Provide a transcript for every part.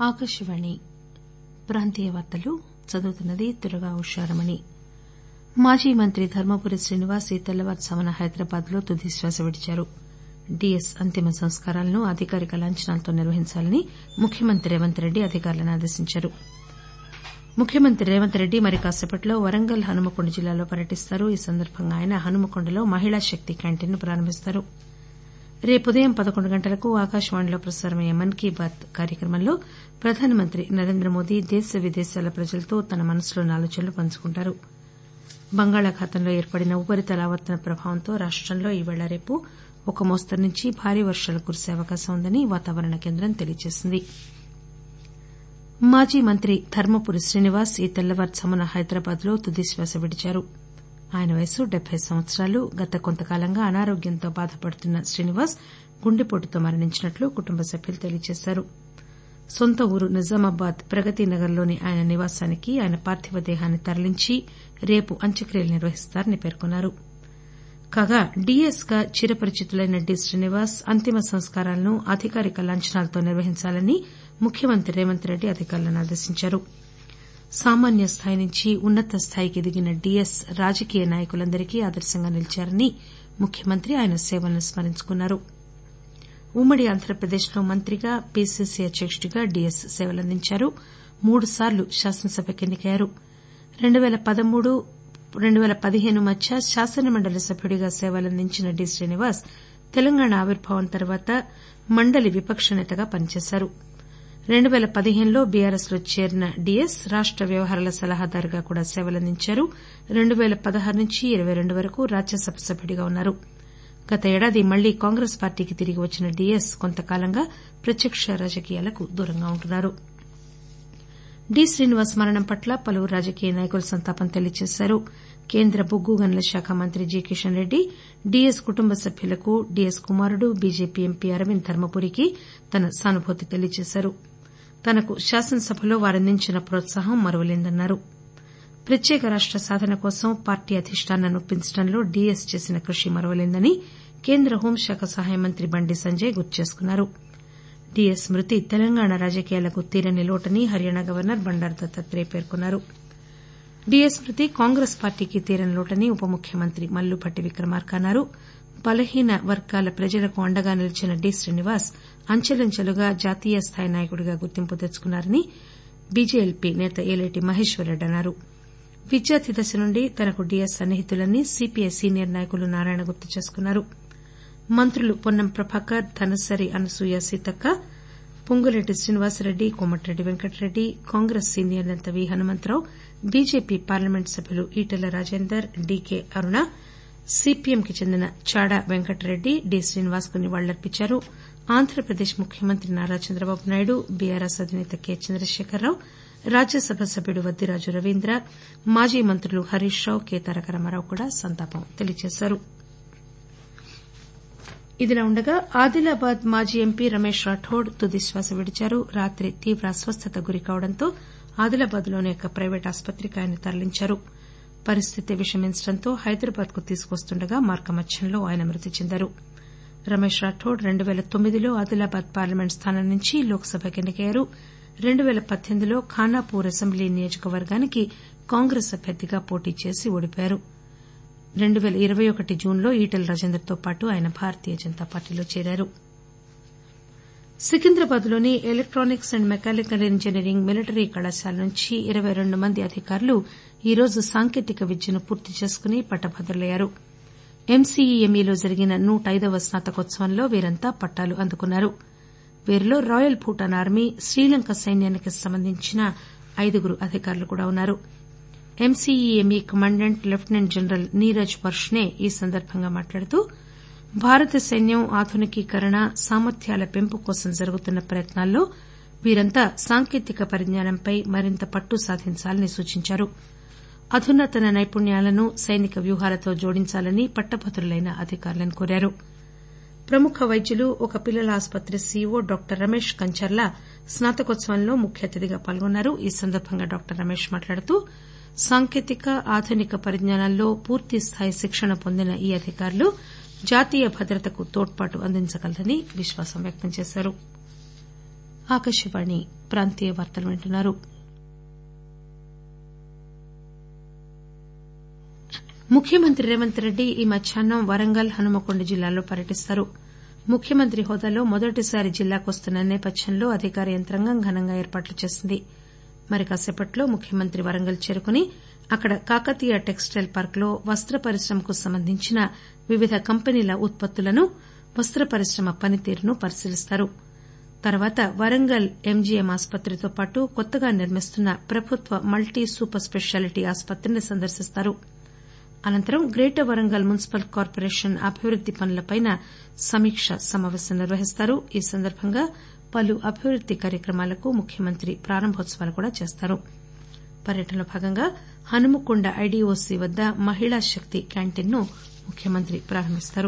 ఆకాశవాణి ప్రాంతీయ వార్తలు చదువుతున్నది దుర్గా ఉషారమణి మాజీ మంత్రి ధర్మపురి శ్రీనివాస్ ఈ తెల్లవారుజామున హైదరాబాద్ లో తుది శ్వాస విడిచారు డీఎస్ అంతిమ సంస్కారాలను అధికారిక లాంఛనాలతో నిర్వహించాలని ముఖ్యమంత్రి రేవంత్ రెడ్డి అధికారులను ఆదేశించారు ముఖ్యమంత్రి రేవంత్ రెడ్డి మరి కాసేపట్లో వరంగల్ హన్మకొండ జిల్లాలో పర్యటిస్తారు ఈ సందర్బంగా ఆయన హన్మకొండలో మహిళా శక్తి క్యాంటీన్ ను ప్రారంభిస్తారు రేపు ఉదయం పదకొండు గంటలకు ఆకాశవాణిలో ప్రసారమయ్యే మన్ కీ బాత్ కార్యక్రమంలో ప్రధానమంత్రి నరేంద్రమోదీ దేశ విదేశాల ప్రజలతో తన మనసులోని ఆలోచనలు పంచుకుంటారు బంగాళాఖాతంలో ఏర్పడిన ఉపరితల ఆవర్తన ప్రభావంతో రాష్టంలో ఈరోజు రేపు ఒక మోస్తరు నుంచి భారీ వర్షాలు కురిసే అవకాశం ఉందని వాతావరణ కేంద్రం తెలియజేసింది మాజీ మంత్రి ధర్మపురి శ్రీనివాస్ ఈ తెల్లవారుజామున హైదరాబాద్ లో తుది శ్వాస విడిచారు ఆయన వయసు డెబ్బై సంవత్సరాలు గత కొంతకాలంగా అనారోగ్యంతో బాధపడుతున్న శ్రీనివాస్ గుండెపోటుతో మరణించినట్లు కుటుంబ సభ్యులు తెలియజేశారు నొంత ఊరు నిజామాబాద్ ప్రగతి నగర్ లోని ఆయన నివాసానికి ఆయన పార్థివ దేహాన్ని తరలించి రేపు అంత్యక్రియలు నిర్వహిస్తారని పేర్కొన్నారు కాగా డీఎస్ గా చిరపరిచితులైన డి శ్రీనివాస్ అంతిమ సంస్కారాలను అధికారిక లాంఛనాలతో నిర్వహించాలని ముఖ్యమంత్రి రేవంత్ రెడ్డి అధికారులను ఆదేశించారు సామాన్య స్థాయి నుంచి ఉన్నత స్థాయికి ఎదిగిన డీఎస్ రాజకీయ నాయకులందరికీ ఆదర్శంగా నిలిచారని ముఖ్యమంత్రి ఆయన సేవలను స్మరించుకున్నారు ఉమ్మడి ఆంధ్రప్రదేశ్ లో మంత్రిగా పీసీసీ అధ్యకుడిగా డీఎస్ సేవలందించారు మూడుసార్లు శాసనసభకు ఎన్నికయ్యారు రెండు పేల పదమూడు రెండు పేల పదిహేను మధ్య శాసనమండలి సభ్యుడిగా సేవలందించిన డి శ్రీనివాస్ తెలంగాణ ఆవిర్భావం తర్వాత మండలి విపక్ష నేతగా పనిచేశారు రెండు పేల పదిహేనులో బీఆర్ఎస్ లో చేరిన డీఎస్ రాష్ట వ్యవహారాల సలహాదారుగా కూడా సేవలందించారు రెండు పేల పదహారు నుంచి ఇరవై రెండు వరకు రాజ్యసభ సభ్యుడిగా ఉన్నారు గత ఏడాది మళ్లీ కాంగ్రెస్ పార్టీకి తిరిగి వచ్చిన డీఎస్ కొంతకాలంగా ప్రత్యక్ష రాజకీయాలకు దూరంగా ఉంటున్నారు డి శ్రీనివాస్ మరణం పట్ల పలువురు రాజకీయ నాయకులు సంతాపం తెలియజేశారు కేంద్ర బొగ్గు గనుల శాఖ మంత్రి జి కిషన్ రెడ్డి డీఎస్ కుటుంబ సభ్యులకు డీఎస్ కుమారుడు బీజేపీ ఎంపీ అరవింద్ ధర్మపురికి తన సానుభూతి తెలియజేశారు తనకు శాసనసభలో వారందించిన ప్రోత్సాహం మరువలేందన్నారు ప్రత్యేక రాష్ట సాధన కోసం పార్టీ అధిష్టానాన్ని ఒప్పించడంలో డీఎస్ చేసిన కృషి మరువలేందని కేంద్ర హోంశాఖ సహాయ మంత్రి బండి సంజయ్ గుర్తు చేసుకున్నారు డీఎస్ మృతి తెలంగాణ రాజకీయాలకు తీరని లోటని హర్యానా గవర్నర్ బండారు దత్తాత్రేయ పేర్కొన్నారు డీఎస్ మృతి కాంగ్రెస్ పార్టీకి తీరని లోటని ఉప ముఖ్యమంత్రి మల్లుభట్టి విక్రమార్క అన్నారు బలహీన వర్గాల ప్రజలకు అండగా నిలిచిన డి శ్రీనివాస్ అంచెలంచెలుగా జాతీయ స్థాయి నాయకుడిగా గుర్తింపు తెచ్చుకున్నారని బీజేఎల్పీ నేత ఏలేటి మహేశ్వర్రెడ్డి అన్నారు విద్యార్థి దశ నుండి తనకు డీఎస్ సన్నిహితులని సీపీఐ సీనియర్ నాయకులు నారాయణ గుర్తు చేసుకున్నారు మంత్రులు పొన్నం ప్రభాకర్ ధనసరి అనసూయ సీతక్క పొంగులేటి శ్రీనివాసరెడ్డి కోమటిరెడ్డి వెంకటరెడ్డి కాంగ్రెస్ సీనియర్ నేత వి హనుమంతరావు బీజేపీ పార్లమెంట్ సభ్యులు ఈటెల రాజేందర్ డీకే అరుణ సీపీఎంకి చెందిన చాడా వెంకటరెడ్డి డి శ్రీనివాస్ కు నివాళులర్పించారు ఆంధ్రప్రదేశ్ ముఖ్యమంత్రి నారా చంద్రబాబు నాయుడు బీఆర్ఎస్ అధినేత కె చంద్రశేఖరరావు రాజ్యసభ సభ్యుడు వద్దిరాజు రవీంద్ర మాజీ మంత్రులు హరీష్ రావు కె తారక రామారావు కూడా సంతాపం తెలియజేశారు ఇదిలా ఉండగా ఆదిలాబాద్ మాజీ ఎంపీ రమేష్ రాథోడ్ తుది శ్వాస విడిచారు రాత్రి తీవ్ర అస్వస్థతకు గురికావడంతో ఆదిలాబాద్ లోని ఒక ప్రైవేటు ఆసుపత్రికి ఆయన తరలించారు పరిస్థితి విషమించడంతో హైదరాబాద్ కు తీసుకువస్తుండగా మార్గమధ్యంలో ఆయన మృతి చెందారు రమేష్ రాథోడ్ రెండు పేల తొమ్మిదిలో ఆదిలాబాద్ పార్లమెంట్ స్థానం నుంచి లోక్ సభకు ఎన్నికయ్యారు రెండు పేల పద్దెనిమిదిలో ఖానాపూర్ అసెంబ్లీ నియోజకవర్గానికి కాంగ్రెస్ అభ్యర్థిగా పోటీ చేసి ఓడిపోయారు రెండు పేల ఇరవై ఒకటి జూన్లో ఈటెల రాజేందర్ తో పాటు ఆయన భారతీయ జనతా పార్టీలో చేరారు సికింద్రాబాద్ లోని electronics and mechanical engineering military కళాశాల నుంచి ఇరవై రెండు మంది అధికారులు ఈరోజు సాంకేతిక విద్యను పూర్తి చేసుకుని పట్టభద్రులయ్యారు ఎంసీఈఎంఈలో జరిగిన నూట ఐదవ స్నాతకోత్సవంలో వీరంతా పట్టాలు అందుకున్నారు వీరిలో రాయల్ భూటాన్ ఆర్మీ శ్రీలంక సైన్యానికి సంబంధించిన ఐదుగురు అధికారులు కూడా ఉన్నారు MCEME commandant lieutenant general Neeraj Varshney ఈ సందర్బంగా మాట్లాడుతూ భారత సైన్యం ఆధునికీకరణ సామర్థ్యాల పెంపు కోసం జరుగుతున్న ప్రయత్నాల్లో వీరంతా సాంకేతిక పరిజ్ఞానంపై మరింత పట్టు సాధించాలని సూచించారు అధునాతన నైపుణ్యాలను సైనిక వ్యూహాలతో జోడించాలని పట్టభద్రులైన అధికారులను కోరారు ప్రముఖ వైద్యులు ఒక పిల్లల ఆసుపత్రి సీఈఓ డాక్టర్ రమేష్ కంచర్ల స్నాతకోత్సవంలో ముఖ్య అతిథిగా పాల్గొన్నారు ఈ సందర్బంగా డాక్టర్ రమేష్ మాట్లాడుతూ సాంకేతిక ఆధునిక పరిజ్ఞానాల్లో పూర్తిస్థాయి శిక్షణ పొందిన ఈ అధికారులు జాతీయ భద్రతకు తోడ్పాటు అందించగలరని విశ్వాసం వ్యక్తం చేశారు ప్రాంతీయ వార్తలు వింటున్నారు ముఖ్యమంత్రి రేవంత్ రెడ్డి ఈ మధ్యాహ్నం వరంగల్ హనుమకొండ జిల్లాల్లో పర్యటిస్తారు ముఖ్యమంత్రి హోదాలో మొదటిసారి జిల్లాకు వస్తున్న నేపథ్యంలో అధికార యంత్రాంగం ఘనంగా ఏర్పాట్లు చేసింది మరి కాసేపట్లో ముఖ్యమంత్రి వరంగల్ చేరుకుని అక్కడ కాకతీయ టెక్స్టైల్ పార్కులో వస్త పరిశ్రమకు సంబంధించిన వివిధ కంపెనీల ఉత్పత్తులను వస్త పరిశ్రమ పనితీరును పరిశీలిస్తారు తర్వాత వరంగల్ ఎంజీఎం ఆసుపత్రితో పాటు కొత్తగా నిర్మిస్తున్న ప్రభుత్వ మల్టీ సూపర్ స్పెషాలిటీ ఆసుపత్రిని సందర్శిస్తారు అనంతరం గ్రేటర్ వరంగల్ మున్సిపల్ కార్పొరేషన్ అభివృద్ది పనులపై సమీక్ష సమాపేశం నిర్వహిస్తారు ఈ సందర్బంగా పలు అభివృద్ది కార్యక్రమాలకు ముఖ్యమంత్రి ప్రారంభోత్సవాలు కూడా చేస్తారు పర్యటనలో భాగంగా హనుమకొండ ఐడీఓసీ వద్ద మహిళా శక్తి క్యాంటీన్ ను ముఖ్యమంత్రి ప్రారంభిస్తారు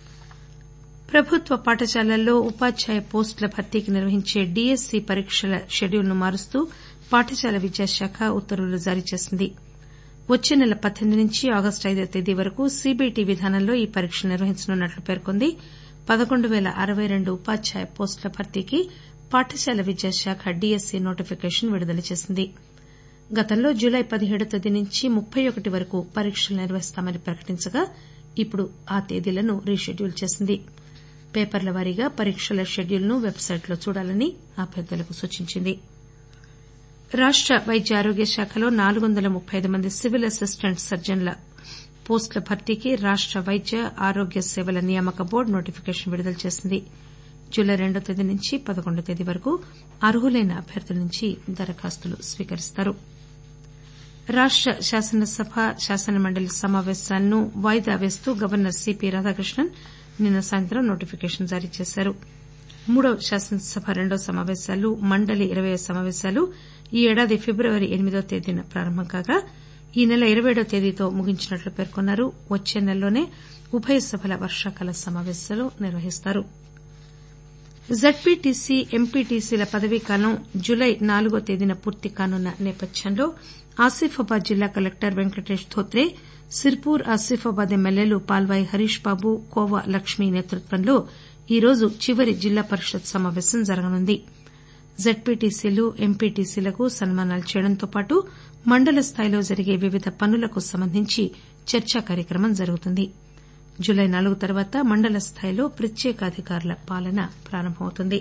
ప్రభుత్వ పాఠశాలల్లో ఉపాధ్యాయ పోస్టుల భర్తీకి నిర్వహించే డీఎస్సీ పరీక్షల షెడ్యూల్ను మారుస్తూ పాఠశాల విద్యాశాఖ ఉత్తర్వులు జారీ చేసింది వచ్చే నెల పద్దెనిమిది నుంచి ఆగస్టు ఐదో తేదీ వరకు సీబీటీ విధానంలో ఈ పరీక్షలు నిర్వహించనున్నట్లు పేర్కొంది పదకొండు పేల అరవై రెండు ఉపాధ్యాయ పోస్టుల భర్తీకి పాఠశాల విద్యాశాఖ డీఎస్సీ నోటిఫికేషన్ విడుదల చేసింది గతంలో జులై పదిహేడో తేదీ నుంచి ముప్పై ఒకటి వరకు పరీక్షలు నిర్వహిస్తామని ప్రకటించగా ఇప్పుడు ఆ తేదీలను రీషెడ్యూల్ చేసింది పేపర్ల వారీగా పరీక్షల షెడ్యూల్ను వెబ్సైట్లో చూడాలని అభ్యర్థులకు సూచించింది రాష్ట వైద్య ఆరోగ్య శాఖలో నాలుగు వందల ముప్పై ఐదు మంది సివిల్ అసిస్టెంట్ సర్జన్ల పోస్టుల భర్తీకి రాష్ట వైద్య ఆరోగ్య సేవల నియామక బోర్డు నోటిఫికేషన్ విడుదల చేసింది జులై రెండో తేదీ నుంచి పదకొండో తేదీ వరకు అర్హులైన అభ్యర్థుల నుంచి దరఖాస్తులు స్వీకరిస్తారు రాష్ట శాసనసభ శాసనమండలి సమాపేశాలను వాయిదా వేస్తూ గవర్నర్ సీపీ రాధాకృష్ణన్ నిన్న సాయంత్రం నోటిఫికేషన్ జారీ చేశారు మూడవ శాసనసభ రెండో సమాపేశాలు మండలి ఇరవయ్యో సమాపేశాలు ఈ ఏడాది ఫిబ్రవరి ఎనిమిదో తేదీన ప్రారంభం కాగా ఈ నెల ఇరవై ఏడో తేదీతో ముగించినట్లు పేర్కొన్నారు వచ్చే నెలలోనే ఉభయ సభల వర్షాకాల సమాపేశాలు నిర్వహిస్తారు జడ్పీటీసీ ఎంపీటీసీల పదవీకాలం జులై నాలుగో తేదీన పూర్తి కానున్న నేపథ్యంలో ఆసిఫాబాద్ జిల్లా కలెక్టర్ వెంకటేష్ ధోత్రే సిర్పూర్ ఆసిఫాబాద్ ఎమ్మెల్యేలు పాల్వాయి హరీష్ బాబు కోవా లక్ష్మీ నేతృత్వంలో ఈరోజు చివరి జిల్లా పరిషత్ సమాపేశం జరగనుంది జడ్పీటీసీలు ఎంపీటీసీలకు సన్మానాలు చేయడంతో పాటు మండల స్థాయిలో జరిగే వివిధ పనులకు సంబంధించి చర్చా కార్యక్రమం జరుగుతుంది జులై నాలుగు తర్వాత మండల స్థాయిలో ప్రత్యేకాధికారుల పాలన ప్రారంభమవుతుంది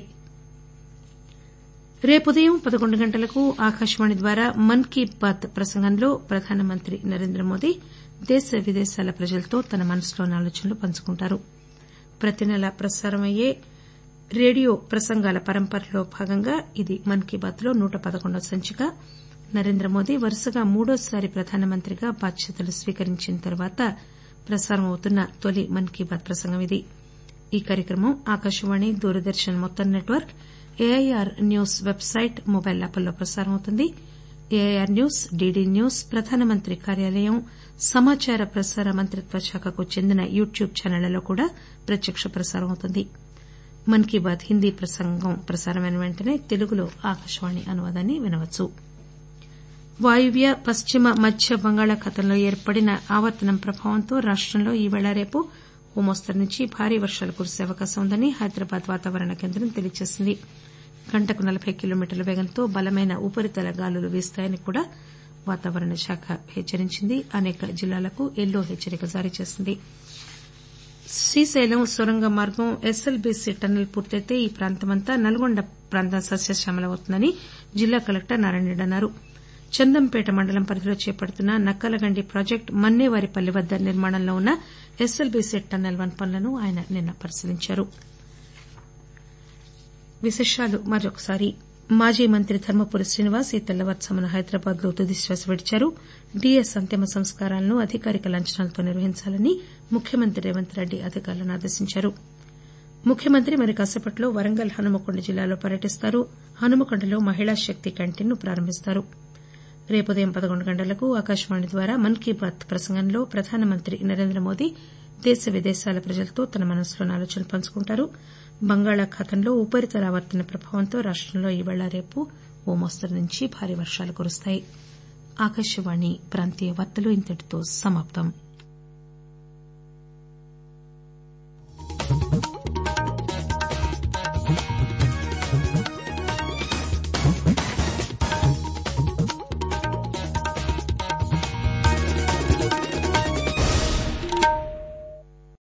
రేపు ఉదయం పదకొండు గంటలకు ఆకాశవాణి ద్వారా మన్ కీ బాత్ ప్రసంగంలో ప్రధానమంత్రి నరేంద్ర మోదీ దేశ విదేశాల ప్రజలతో తన మనసులోని ఆలోచనలు పంచుకుంటారు ప్రతి నెలా ప్రసారమయ్యే రేడియో ప్రసంగాల పరంపరలో భాగంగా ఇది మన్ కీ బాత్ లో నూట పదకొండవ సంచిక నరేంద్ర మోదీ వరుసగా మూడోసారి ప్రధానమంత్రిగా బాధ్యతలు స్వీకరించిన తర్వాత ప్రసారమవుతున్న తొలి మన్ కీ బాత్ ప్రసంగం ఇది ఈ కార్యక్రమం ఆకాశవాణి దూరదర్శన్ మొత్తం network AIR news website mobile యాప్ల్లో ప్రసారమవుతుంది ఏఐఆర్ న్యూస్ డీడీ న్యూస్ ప్రధానమంత్రి కార్యాలయం సమాచార ప్రసార మంత్రిత్వ శాఖకు చెందిన యూట్యూబ్ ఛానళ్లలో కూడా ప్రత్యక్ష ప్రసారం అవుతుంది మన్ కీ బాత్ హిందీ ప్రసంగం ప్రసారమైన వెంటనే తెలుగులో ఆకాశవాణి అనువాదాన్ని వినవచ్చు వాయువ్య పశ్చిమ మధ్య బంగాళాఖాతంలో ఏర్పడిన ఆవర్తనం ప్రభావంతో రాష్టంలో ఈవేళ రేపు ఓ మోస్తరు నుంచి భారీ వర్షాలు కురిసే అవకాశం ఉందని హైదరాబాద్ వాతావరణ కేంద్రం తెలియజేసింది గంటకు నలబై కిలోమీటర్ల వేగంతో బలమైన ఉపరితల గాలులు వీస్తాయని కూడా వాతావరణ శాఖ హెచ్చరించింది అనేక జిల్లాలకు ఎల్లో హెచ్చరిక జారీ చేసింది శ్రీశైలం సొరంగ మార్గం ఎస్ఎల్బీసీ టన్నెల్ పూర్తయితే ఈ ప్రాంతమంతా నల్గొండ ప్రాంతం సస్యశ్యామలమవుతుందని జిల్లా కలెక్టర్ నారాయణరెడ్డి అన్నారు చందంపేట మండలం పరిధిలో చేపడుతున్న నక్కలగండి ప్రాజెక్టు మన్నేవారిపల్లి వద్ద నిర్మాణంలో ఉన్న ఎస్ఎల్బీసీ టన్నెల్ వన్ పనులను ఆయన నిన్న పరిశీలించారు మాజీ మంత్రి ధర్మపురి శ్రీనివాస్ ఈ తెల్లవారుజామున హైదరాబాద్ లో తుదిశ్వాస విడిచారు డీఎస్ అంతిమ సంస్కారాలను అధికారిక లాంఛనాలతో నిర్వహించాలని ముఖ్యమంత్రి రేవంత్ రెడ్డి అధికారులను ఆదేశించారు ముఖ్యమంత్రి మరి కాసేపట్లో వరంగల్ హనుమకొండ జిల్లాలో పర్యటిస్తారు హనుమకొండలో మహిళా శక్తి క్యాంటీన్ ను ప్రారంభిస్తారు రేపు ఉదయం పదకొండు గంటలకు ఆకాశవాణి ద్వారా మన్ కీ బాత్ ప్రసంగంలో ప్రధానమంత్రి నరేంద్ర మోదీ దేశ విదేశాల ప్రజలతో తన మనసులోని ఆలోచనలు పంచుకుంటారు బంగాళాఖాతంలో ఉపరితల ఆవర్తన ప్రభావంతో రాష్టంలో ఈవేళ రేపు ఓ మోస్తరు నుంచి భారీ వర్షాలు కురుస్తాయి ఆకాశవాణి ప్రాంతీయ వార్తలు ఇంతటితో సమాప్తం